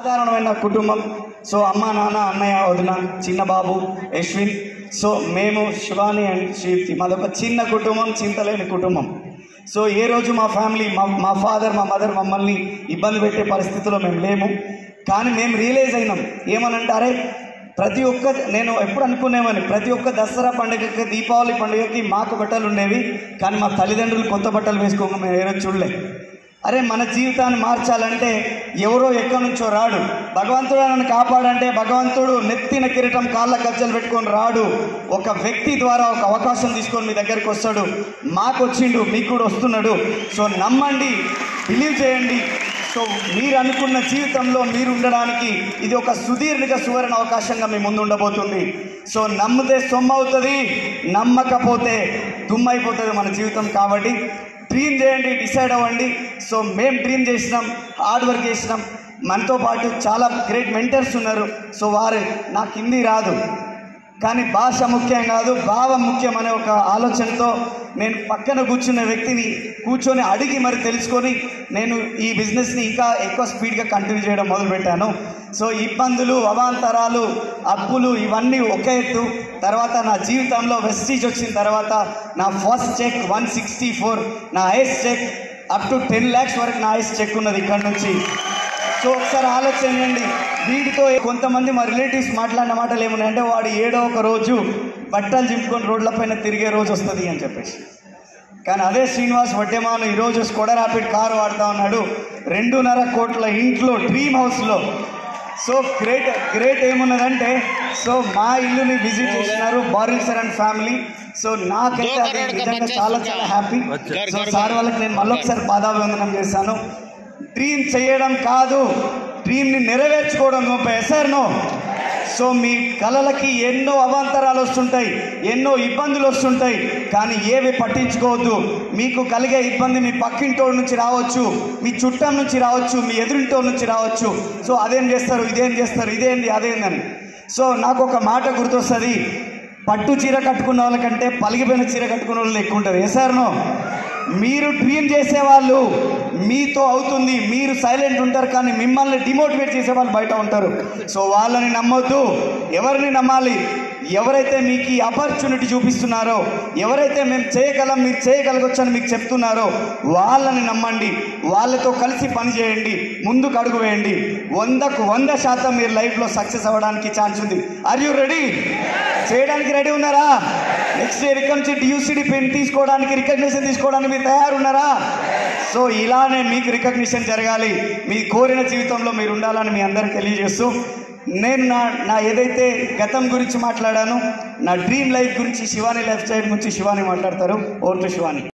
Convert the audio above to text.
సాధారణమైన కుటుంబం సో అమ్మ నాన్న అన్నయ్య వదిన చిన్న బాబు యశ్విన్ సో మేము శివాని అండ్ శివతి మాదొక చిన్న కుటుంబం చింతలేని కుటుంబం సో ఏ రోజు మా ఫ్యామిలీ మా మా ఫాదర్ మా మదర్ మమ్మల్ని ఇబ్బంది పెట్టే పరిస్థితిలో మేము లేము కానీ మేము రియలైజ్ అయినాం ఏమనంటే అరే ప్రతి ఒక్క నేను ఎప్పుడు అనుకునేవాని ప్రతి ఒక్క దసరా పండుగకి దీపావళి పండుగకి మాకు బట్టలు ఉండేవి కానీ మా తల్లిదండ్రులు కొత్త బట్టలు వేసుకోక మేము ఏ రోజు చూడలే అరే మన జీవితాన్ని మార్చాలంటే ఎవరో ఎక్కడి నుంచో రాడు భగవంతుడు నన్ను కాపాడంటే భగవంతుడు నెత్తిన కిరీటం కాళ్ళ గజ్జలు పెట్టుకొని రాడు ఒక వ్యక్తి ద్వారా ఒక అవకాశం తీసుకొని మీ దగ్గరికి వస్తాడు మాకు వచ్చిండు మీకు కూడా వస్తున్నాడు సో నమ్మండి బిలీవ్ చేయండి సో మీరు అనుకున్న జీవితంలో మీరు ఉండడానికి ఇది ఒక సుదీర్ఘ సువర్ణ అవకాశంగా మీ ముందు ఉండబోతుంది సో నమ్మితే సొమ్ము అవుతుంది నమ్మకపోతే దుమ్మైపోతుంది మన జీవితం కాబట్టి డ్రీమ్ చేయండి డిసైడ్ అవ్వండి సో మేము డ్రీమ్ చేసినాం హార్డ్ వర్క్ చేసినాం మనతో పాటు చాలా గ్రేట్ మెంటర్స్ ఉన్నారు సో వారు నాకు హిందీ రాదు కానీ భాష ముఖ్యం కాదు భావం ముఖ్యం అనే ఒక ఆలోచనతో నేను పక్కన కూర్చున్న వ్యక్తిని కూర్చొని అడిగి మరి తెలుసుకొని నేను ఈ బిజినెస్ని ఇంకా ఎక్కువ స్పీడ్గా కంటిన్యూ చేయడం మొదలుపెట్టాను సో ఇబ్బందులు అవాంతరాలు అప్పులు ఇవన్నీ ఒక ఎత్తు తర్వాత నా జీవితంలో వెస్టీజ్ వచ్చిన తర్వాత నా first check one sixty four నా ఐస్ check up to ten lakhs వరకు నా ఐస్ చెక్ ఉన్నది ఇక్కడ నుంచి సో ఒకసారి ఆలోచన చేయండి వీటితో కొంతమంది మా రిలేటివ్స్ మాట్లాడిన మాటలు ఏమున్నాయంటే వాడు ఏడో ఒక రోజు బట్టలు చింపుకొని రోడ్లపైన తిరిగే రోజు వస్తుంది అని చెప్పేసి కానీ అదే శ్రీనివాస్ వడ్డేమాను ఈరోజు స్కోడా ర్యాపిడ్ కారు వాడుతా ఉన్నాడు రెండున్నర కోట్ల ఇంట్లో డ్రీమ్ హౌస్లో సో గ్రేట్ గ్రేట్ ఏమున్నదంటే సో మా ఇల్లుని విజిట్ చేసినారు బారిల్ సార్ అండ్ ఫ్యామిలీ సో నాకైతే అది నిజంగా చాలా చాలా హ్యాపీ సో సార్ వాళ్ళకి నేను మళ్ళొకసారి పాదాభివందనం చేశాను డ్రీమ్ చేయడం కాదు డ్రీమ్ని నెరవేర్చుకోవడం గొప్ప ఎసర్నో సో మీ కళలకి ఎన్నో అవాంతరాలు వస్తుంటాయి ఎన్నో ఇబ్బందులు వస్తుంటాయి కానీ ఏవి పట్టించుకోవద్దు మీకు కలిగే ఇబ్బంది మీ పక్కింటోడి నుంచి రావచ్చు మీ చుట్టం నుంచి రావచ్చు మీ ఎదురింటోడి నుంచి రావచ్చు సో అదేం చేస్తారు ఇదేం చేస్తారు ఇదేంది అదేందని సో నాకు ఒక మాట గుర్తొస్తుంది పట్టు చీర కట్టుకున్న వాళ్ళకంటే పలిగిపోయిన చీర కట్టుకున్న వాళ్ళు ఎక్కువ ఉంటారు ఏ సార్నో మీరు డ్రీమ్ చేసేవాళ్ళు మీతో అవుతుంది మీరు సైలెంట్ ఉంటారు కానీ మిమ్మల్ని డిమోటివేట్ చేసే వాళ్ళు బయట ఉంటారు సో వాళ్ళని నమ్మొద్దు ఎవరిని నమ్మాలి ఎవరైతే మీకు ఈ ఆపర్చునిటీ చూపిస్తున్నారో ఎవరైతే మేము చేయగలం మీరు చేయగలగొచ్చు అని మీకు చెప్తున్నారో వాళ్ళని నమ్మండి వాళ్ళతో కలిసి పని చేయండి ముందుకు అడుగు వేయండి వందకు వంద శాతం మీరు లైఫ్లో సక్సెస్ అవ్వడానికి ఛాన్స్ ఉంది ఆర్ యూ రెడీ చేయడానికి రెడీ ఉన్నారా నెక్స్ట్ ఇయర్ ఇక్కడ నుంచి యూసీడీ పెన్ తీసుకోవడానికి రికగ్నిషన్ తీసుకోవడానికి మీరు తయారున్నారా సో ఇలానే మీకు రికగ్నిషన్ జరగాలి మీ కోరిన జీవితంలో మీరు ఉండాలని మీ అందరికి తెలియజేస్తూ నేను నా నా ఏదైతే గతం గురించి మాట్లాడానో నా డ్రీమ్ లైఫ్ గురించి శివాని లైఫ్ స్టైల్ గురించి శివాని మాట్లాడతారు ఓటు శివాని